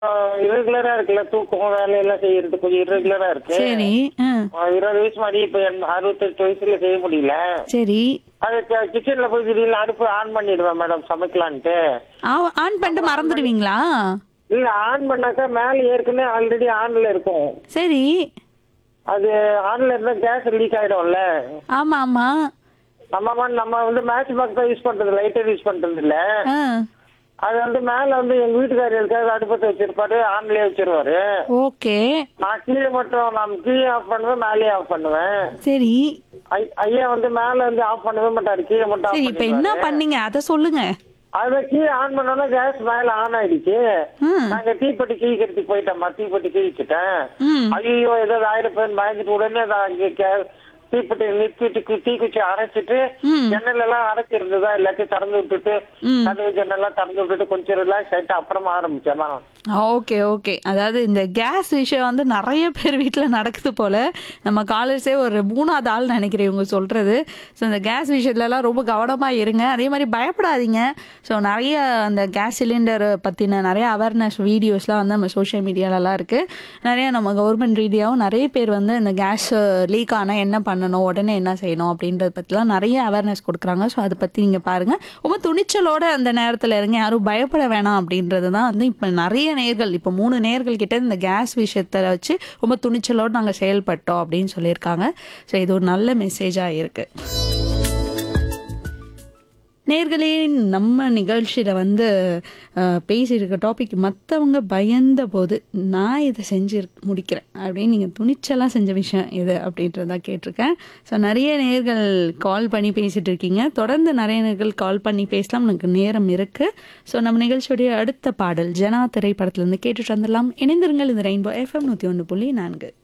இரகுலரா இருக்குல்ல தூக்கம் வேலையெல்லாம் செய்யறது கொஞ்சம் இரகுலரா இருக்கு சரி ஆ ஆ, இருபது வயசு மாதிரி இப்ப என் அறுபத்தெட்டு வயசுல செய்ய முடியல சரி அது கிச்சன்ல போய் திடீர்னு அடுப்பு ஆன் பண்ணிடுவேன் மேடம் சமைக்கலான்ட்டு ஆ- ஆன் பண்ணிட்டு மறந்துடுவீங்களா இல்ல ஆன் பண்ணாக்கா மேல ஏற்கனவே ஆல்ரெடி ஆன்ல இருக்கும் சரி அது ஆன்ல இருந்தா கேஸ் லீக் ஆயிடும்ல ஆமா ஆமா நம்ம ம- நம்ம வந்து மேட்ச் பாக்ஸ் தான் யூஸ் பண்றது லைட்டர் யூஸ் பண்றது இல்ல ஆ அது வந்து மேல வந்து எங்க வீட்டுக்காரர் இருக்காரு அடுப்பத்தை வச்சிருப்பாரு ஆன்லயே வச்சிருவாரு ஓகே நான் கீழே மட்டும் நான் கீழே ஆஃப் பண்ணுவேன் மேலேயே ஆஃப் பண்ணுவேன் சரி ஐ- ஐயா வந்து மேல வந்து ஆஃப் பண்ணவே மாட்டாரு கீழே மட்டும் சரி ஆஃப் இப்ப என்ன பண்ணிடுவாரு பண்ணீங்க அத சொல்லுங்க அத கீழே ஆன் பண்ணோம்னா கேஸ் மேல ஆன் ஆயிடுச்சு ம். நாங்க தீப்பெட்டி கிழிக்கிறதுக்கு போயிட்டோம்மா தீப்பெட்டி கிழிச்சிட்டேன் ம் ஐயோ ஏதாவது ஆயிரப்பேன் பயந்துட்டு உடனே நான் இங்க கே- தீப்பெட்டி நிறுத்திட்டு தீக்குச்சி அரைச்சிட்டு ம். ஜன்னல் எல்லாம் அடைச்சி இருந்ததா எல்லாத்தையும் திறந்து விட்டுட்டு ம். கதவு ஜன்னல்லாம் திறந்து விட்டுட்டு கொஞ்சம் ரிலாக்ஸ் ஆயிட்டு அப்புறமா ஆரம்பிச்சேன் நான். ஓகே ஓகே அதாவது இந்த கேஸ் விஷயம் வந்து நிறைய பேர் வீட்டில் நடக்குது போல நம்ம காலர்ஸே ஒரு மூணாவது ஆள் நினைக்கிறேன் இவங்க சொல்றது ஸோ இந்த கேஸ் விஷயத்துலலாம் ரொம்ப கவனமாக இருங்க அதே மாதிரி பயப்படாதீங்க ஸோ நிறைய அந்த கேஸ் சிலிண்டர் பற்றின நிறைய அவேர்னஸ் வீடியோஸ்லாம் வந்து நம்ம சோஷியல் மீடியாலலாம் இருக்குது நிறைய நம்ம கவர்மெண்ட் ரீதியாகவும் நிறைய பேர் வந்து இந்த கேஸ் லீக் ஆனால் என்ன பண்ணணும் உடனே என்ன செய்யணும் அப்படின்றத பற்றிலாம் நிறைய அவேர்னஸ் கொடுக்குறாங்க ஸோ அதை பற்றி நீங்கள் பாருங்கள் ரொம்ப துணிச்சலோட அந்த நேரத்தில் இருங்க யாரும் பயப்பட வேணாம் அப்படின்றது தான் வந்து இப்போ நிறைய நேர்கள் இப்போ மூணு நேர்கள் கிட்ட இந்த கேஸ் விஷயத்தை வச்சு ரொம்ப துணிச்சலோடு நாங்கள் செயல்பட்டோம் அப்படின்னு சொல்லியிருக்காங்க ஸோ இது ஒரு நல்ல மெசேஜாக இருக்குது நேர்களே நம்ம நிகழ்ச்சியில் வந்து அஹ், பேசியிருக்க டாபிக் மற்றவங்க பயந்த போது நான் இதை செஞ்சு முடிக்கிறேன் அப்படின்னு நீங்கள் துணிச்சலாக செஞ்ச விஷயம் இது அப்படின்றத கேட்டிருக்கேன் ஸோ நிறைய நேர்கள் கால் பண்ணி பேசிட்டு இருக்கீங்க தொடர்ந்து நிறைய நேர்கள் கால் பண்ணி பேசலாம் நமக்கு நேரம் இருக்குது ஸோ நம்ம நிகழ்ச்சியுடைய அடுத்த பாடல் ஜனா திரைப்படத்துலேருந்து கேட்டுட்டு வந்துடலாம் இணைந்திருங்கள் இந்த ரெயின்போ எஃப்எம் நூற்றி ஒன்று புள்ளி நான்கு